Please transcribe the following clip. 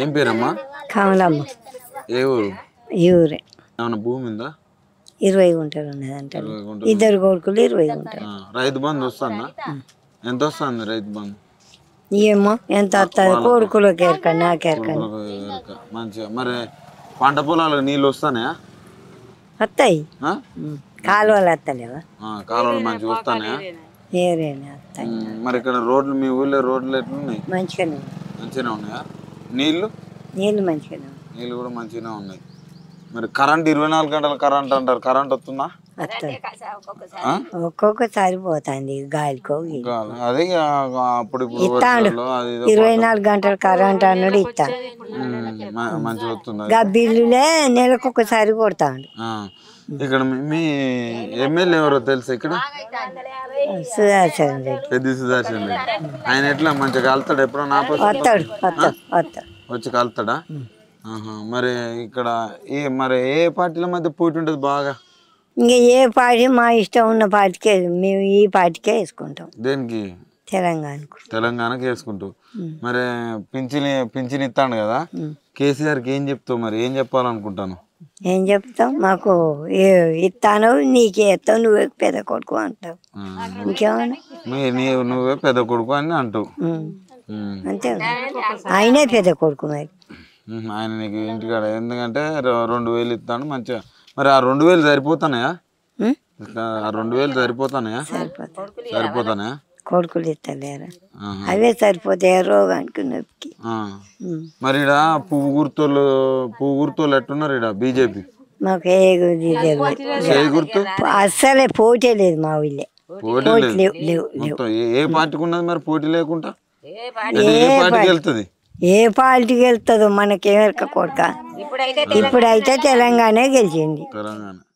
ఏం పేరమ్మా కమలమ్మ ఏ ఊరు ఈ ఊరే ఏమైనా భూమి ఉందా ఇరవై గుంటలు ఉన్నది అంటారు ఇరవై గుంటలు. ఇద్దరు కొడుకులు ఇరవై గుంటలు ఆ, రైతు బంధు వస్తుందా ఎంత వస్తుంది రైతు బంధు ఏమో ఎంత వస్తుంది కొడుకులకి ఎరకండి నాకు ఎరకండి ఒక ఎరక. మంచిగా మరి పంట పొలాలకు నీళ్ళు వస్తాయా వస్తాయి ఆ? కాలువలు వస్తలేవా ఆ, కాలువలు మంచిగా వస్తాయా ఏరేనే వస్తాయి ఉమ్, మరి ఇక్కడ రోడ్లు మీ ఊళ్ళో రోడ్లు ఎట్లున్నాయి మంచిగానే ఉంది. మంచిగానే ఉన్నాయా నీళ్ళు నీళ్ళు మంచిగానే ఉంది. నీళ్ళు కూడా మంచిగానే ఉన్నాయి మరి కరెంట్ ఇరవై నాలుగు గంటల కరెంట్ అంటారు కరెంట్ వస్తుందా వస్తుంది ఆ? ఒక్కొక్కసారి పోతుంది గాలికో గీ- ఇంకా అదే ఇక అప్పుడు ఇప్పుడు ఇస్తాడు వర్షాలు అది ఇదో ఇరవై నాలుగు గంటలు కరెంట్ అన్నాడు ఇస్తా ఉమ్, మ- మంచిగా వస్తుంది గా బిల్లులే నెలకు ఒకసారి కొడతాడు ఆ, ఇక్కడ మీ- మీ ఎమ్మెల్యే ఎవరో తెలుసా ఇక్కడ సుదర్శన్ రెడ్డి పెద్ద సుదర్శన్ రెడ్డి ఆయన ఎట్లా మంచిగా కలుతాడు ఎప్పుడన్నా ఆపస్ వస్తాడు వస్తాడు వస్తాడు వచ్చి కలుతాడా ఆహా. మరి ఇక్కడ ఏ మరి ఏ పార్టీల మధ్య పోటీ ఉంటుంది బాగా ఇంకా ఏ పార్టీ మా ఇష్టం ఉన్న పార్టీకే మేము ఈ పార్టీకే వేసుకుంటాం దేనికి తెలంగాణకు తెలంగాణకి వేసుకుంటూ మరి పింఛని పింఛన్ ఇస్తాను కదా కేసీఆర్కి ఏం చెప్తావు మరి ఏం చెప్పాలనుకుంటాను ఏం చెప్తాం మాకు ఏ ఇస్తాను నీకే ఇస్తావు నువ్వే పెద్ద కొడుకు అంటావు ఆ. ఇంకేమన్నా మీ నీ నువ్వే పెద్ద కొడుకు అని అంటావు ఉమ్. ఉమ్. అంతే ఆయనే పెద్ద కొడుకు మరి ఉహు, ఆయన నీకు ఇంటికాడ ఎందుకంటే రె- రెండు వేలు ఇస్తాను మంచిగా మరి ఆ రెండు వేలు సరిపోతానయా ఉమ్? ఇట్లా ఆ రెండు వేలు సరిపోతానయా సరిపోతుంది సరిపోతానయా కొడుకులు ఇస్తలేరా ఆహా. అవే సరిపోతాయి రోగానికి నొప్పికి ఆ. ఉమ్. మరి ఈడ పువ్వు గుర్తులు పువ్వు గుర్తులు ఎట్టున్నారు ఈడ బీజేపీ మాకు ఏ గురి తెలియదు చేయి గుర్తు అస్సలే పోటీ లేదు మా ఊళ్ళే పోటీ పోటీ లేదు లేవు లేవు లేవు మొత్తం ఏ- ఏ పార్టీకి ఉన్నది మరి పోటీ లేకుండా అయితే ఏ పార్టీకి వెళ్తుంది ఏ పార్టీకి వెళ్తుందో మనకేమెరక కొడుక ఇప్పుడైతే తెలంగాణ గెలిచింది తెలంగాణ